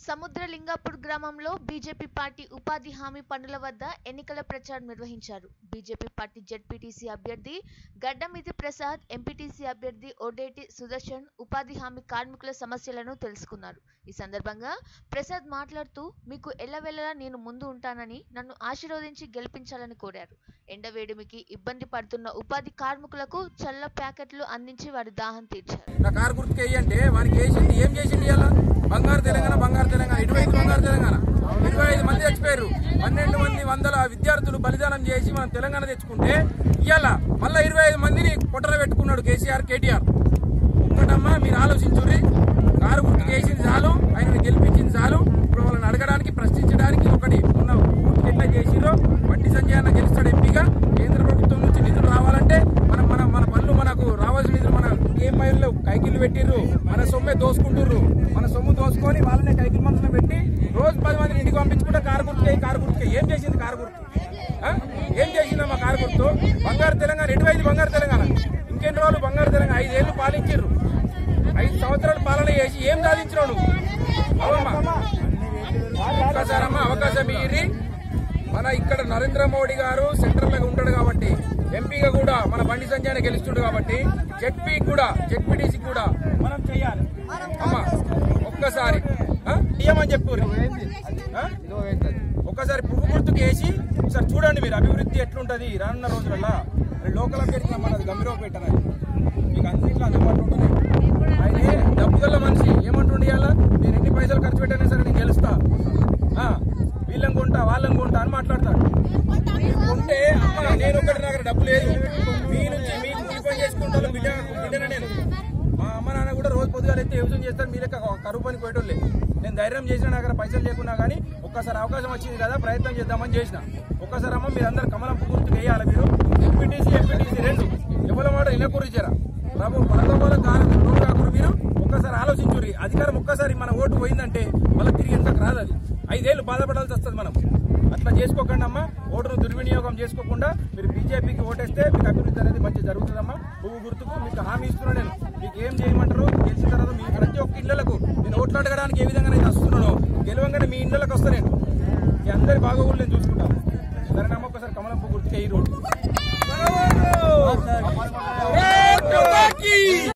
సముద్రలింగాపూర్ గ్రామంలో BJP party ఉపాధి హామీ పనుల వద్ద ఎన్నికల ప్రచారం నిర్వహించారు బీజేపీ పార్టీ జెడ్పీటీసీ అభ్యర్థి గడ్డమిది ప్రసాద్ ఎంపీటీసీ అభ్యర్థి ఓడేటి సుదర్శన్ ఉపాధి హామీ కార్మికుల సమస్యలను తెలుసుకున్నారు ఈ సందర్భంగా ప్రసాద్ మాట్లాడుతూ మీకు ఎల్లవెల్లలా నేను ముందు ఉంటానని నన్ను ఆశీర్వదించి గెలిపించాలని కోరారు ఎండవేడిమికి ఇబ్బంది పడుతున్న ఉపాధి కార్మికులకు చల్ల ప్యాకెట్లు అందించి వారి దాహం తీర్చారు నా కారు గుర్తుకు వేయంటే వానికి వేసింది ఏం చేసింది ఇవాళ బంగారు తెలంగాణ బంగారు తెలంగాణ ఇరవై ఐదు బంగారు తెలంగాణ ఇరవై ఐదు మంది చచ్చిపోయారు పన్నెండు మంది వందల విద్యార్థులు బలిదానం చేసి మనం తెలంగాణ తెచ్చుకుంటే ఇవాళ మళ్ళీ ఇరవై ఐదు మందిని పొట్టన పెట్టుకున్నాడు కేసీఆర్ కేటీఆర్ ఒక్కటమ్మా మీరు ఆలోచించుర్రి కారు గుర్తుకు వేసింది చాలు ఆయన గెలిపించింది చాలు ఇప్పుడు వాళ్ళని అడగడానికి ప్రశ్నించడానికి ఒకటి ఉన్న గుర్తుకు ఎట్లా చేసిరో బండి సంజయ్ అన్న గెలుస్తాడు ఎంపీగా కేంద్ర ప్రభుత్వం నుంచి నిధులు రావాలంటే మనం మన మన పనులు మనకు రావాల్సిన నిధులు మన ఏం మైళ్ళు కైకిళ్ళు పెట్టిర్రు మన సొమ్మే దోసుకుంటుర్రు మన సొమ్ము దోసుకొని వాళ్ళనే కైకిల్ మనసులో పెట్టి రోజు పది మందిని ఇంటికి పంపించుకుంటే కారు గుర్తుకే కారు గుర్తుకే ఏం చేసింది కారు గుర్తు ఆ? ఏం చేసిందమ్మా కారు గుర్తు బంగారు తెలంగాణ ఇరవై ఐదు బంగారు తెలంగాణ ఇంకెన్ని రోజులు బంగారు తెలంగాణ ఐదేళ్లు పాలించిర్రు ఐదు సంవత్సరాలు పాలన చేసి ఏం సాధించినావు నువ్వు అవమ్మా ఒక్కసారమ్మా అవకాశం ఇయ్యి మన ఇక్కడ నరేంద్ర మోడీ గారు సెంట్రల్ లో ఉంటాడు కాబట్టి ఎంపీగా కూడా మన బండి సంజయ్ గెలుస్తుండు కాబట్టి జెడ్పీ కూడా జెడ్పీటీసీ కూడా మనం చెయ్యాలి అమ్మా ఒక్కసారి ఆ? ఇయ్యమని చెప్పు ఒక్కసారి పువ్వు గుర్తుకు వేసి ఒకసారి చూడండి మీరు అభివృద్ధి ఎట్లుంటది రానున్న రోజులలో లోకల్ అభ్యర్థి మనది గంభీరపేట మీకు అన్నింటిలో అందుబాటులో ఉంటుంది ఆయనే డబ్బుగల మనిషి ఏమంటుండే ఇవాళ నేను ఎన్ని పైసలు ఖర్చు పెట్టానే సరే నేను గెలుస్తా ఆ, వీళ్ళని కొంటా వాళ్ళని కొంటా అని మాట్లాడతాడు మీరు కొంటే అమ్మ నేను ఒకటి నా దగ్గర డబ్బు లేదు మీ నుంచి మీకు కూలి పని చేసుకుంటాను బిడ్డ బిడ్డనే నేను మా అమ్మ నాన్న కూడా రోజు పొద్దుగా అయితే వ్యవసాయం చేస్తారు మీరు కరువు పని పోయేటోళ్ళే నేను ధైర్యం చేసిన నా దగ్గర పైసలు లేకున్నా కానీ ఒక్కసారి అవకాశం వచ్చింది కదా ప్రయత్నం చేద్దామని చేసిన ఒక్కసారి అమ్మ మీరు అందరు కమలం గుర్తు వేయాలి మీరు ఎంపీటీసీ ఎంపీటీసీ రెండు ఎవరి మాట ఇనకూరిచారా ప్రభు పదకొండు కాలం కాకుండా మీరు ఒక్కసారి ఆలోచించుర్రి అధికారం ఒక్కసారి మన ఓటు పోయిందంటే మళ్ళీ తిరిగి ఎంతకు రాదు అది ఐదేళ్లు బాధపడాల్సి వస్తుంది మనం అట్లా చేసుకోకండి అమ్మా ఓటును దుర్వినియోగం చేసుకోకుండా మీరు బీజేపీకి ఓటేస్తే మీకు అభివృద్ధి అనేది మంచి జరుగుతుందమ్మా పువ్వు గుర్తుకు మీకు హామీ ఇస్తున్నా నేను మీకు ఏం చేయమంటారు గెలిచిన తర్వాత మీ ప్రతి ఒక్క ఇళ్లకు నేను ఓట్లు అడగడానికి ఏ విధంగా నేను వస్తున్నానో గెలవంగానే మీ ఇళ్లకు వస్తా నేను మీ అందరి బాగోగులు నేను చూసుకుంటాను సరేనమ్మా ఒకసారి కమలం పువ్వు గుర్తుకే ఈ రోడ్డు